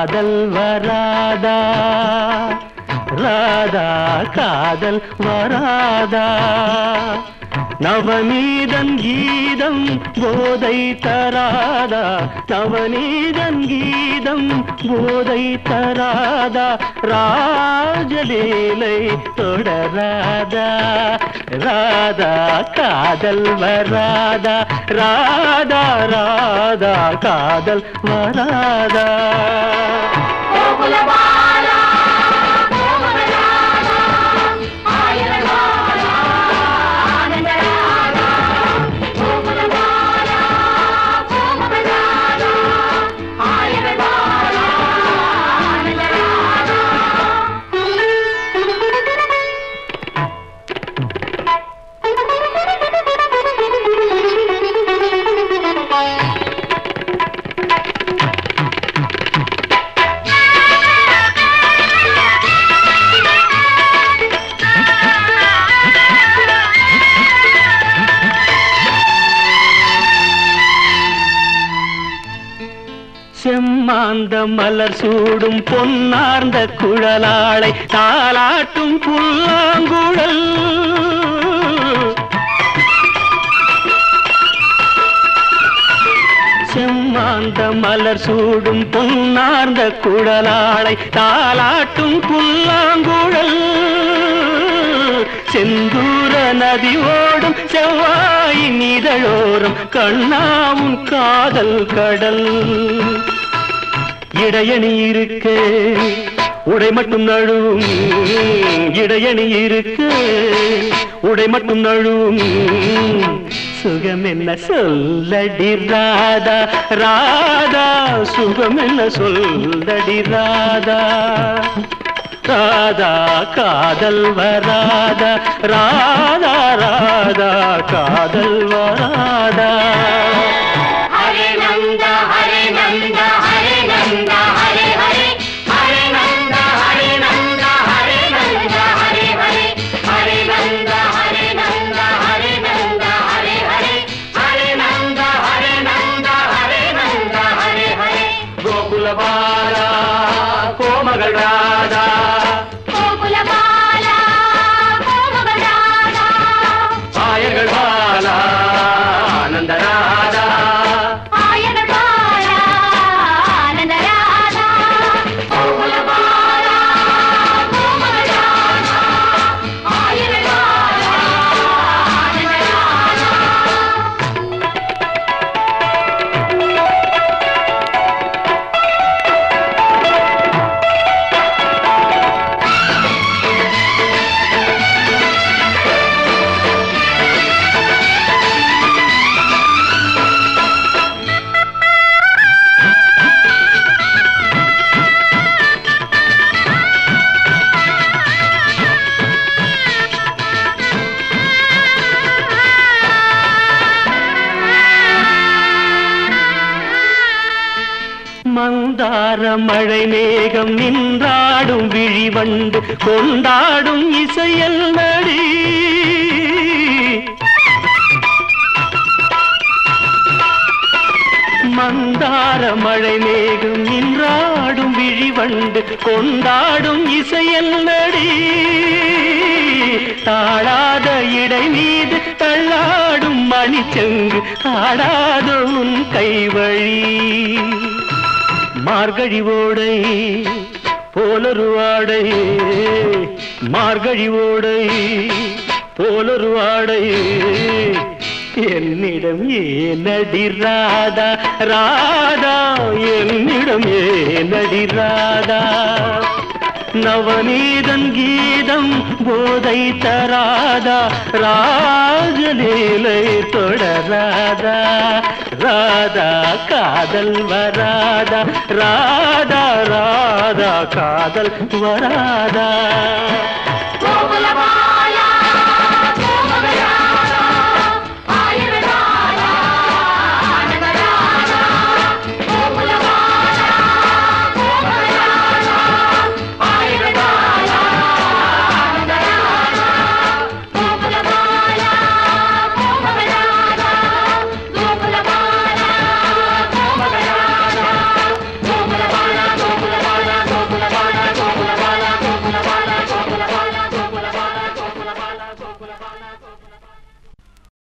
காதல் வராதா ராதா காதல் வராதா நவநீதன் கீதம் போதை தராதா நவநீதன் கீதம் போதை தராதா ராஜலீலை தொடராதா ராதா காதல் வராதா ராதா ராதா காதல் வராதா கோகுலபாலா கோமகராஜா ஆயிரங்காலா ஆனந்தராஜா கோகுலபாலா கோமகராஜா ஆயிரங்காலா ஆனந்தராஜா செம்மாந்த மலர் சூடும் பொன்னார்ந்த குழலாளை தாளாட்டும் புல்லாங்குழல் செம்மாந்த மலர் சூடும் பொன்னார்ந்த குழலாளை தாளாட்டும் புல்லாங்குழல் செந்தூர நதி ஓடும் செவ்வாயின் இதழோரம் கண்ணாவும் காதல் கடல் இடையணி இருக்க உடை மட்டும் நழுவும் இடையணி இருக்க உடை மட்டும் நழுவும் சுகம் என்ன சொல்லடி ராதா ராதா சுகம் என்ன சொல்லடி ராதா ராதா காதல் வராதா ராதா ராதா காதல் வராதா ஹரே நந்த ஹரே நந்த ஹரே நந்த ஹரே ஹரே ஹரே நந்த ஹரே நந்த ஹரே நந்த ஹரே ஹரே ஹரே நந்த ஹரே நந்த ஹரே நந்த ஹரே ஹரே ஹரே நந்த ஹரே நந்த ஹரே நந்த ஹரே ஹரே கோகுலபாலா கோமகள் ராதா கோகுலபாலா கோமகராஜா ஆயர்கள் பாலா ஆனந்த ராதா ஆயனபாலா ஆனந்தராஜா கோகுலபாலா கோமகராஜா ஆயனபாலா ஆனந்தராஜா மந்தார மழை மேகம் நின்றாடும் விழிவண்டு கொண்டாடும் இசையல் நடி மந்தார மழை மேகம் நின்றாடும் விழிவண்டு கொண்டாடும் இசையல் நடி தாழாத இடை மீது தள்ளாடும் மணிச்சங்கு ஆடாத உன் கைவழி மார்கழி ஓடை போலொரு ஆடை மார்கழி ஓடை போலொரு ஆடை என்னிடம் ஏனடி ராதா ராதா என்னிடம் ஏனடி ராதா நவநீதன் கீதம் போதை தராதா ராஜலீலை தொடராதா ராதா காதல் வராதா ராதா ராதா காதல் வராதா கோகுலபாலா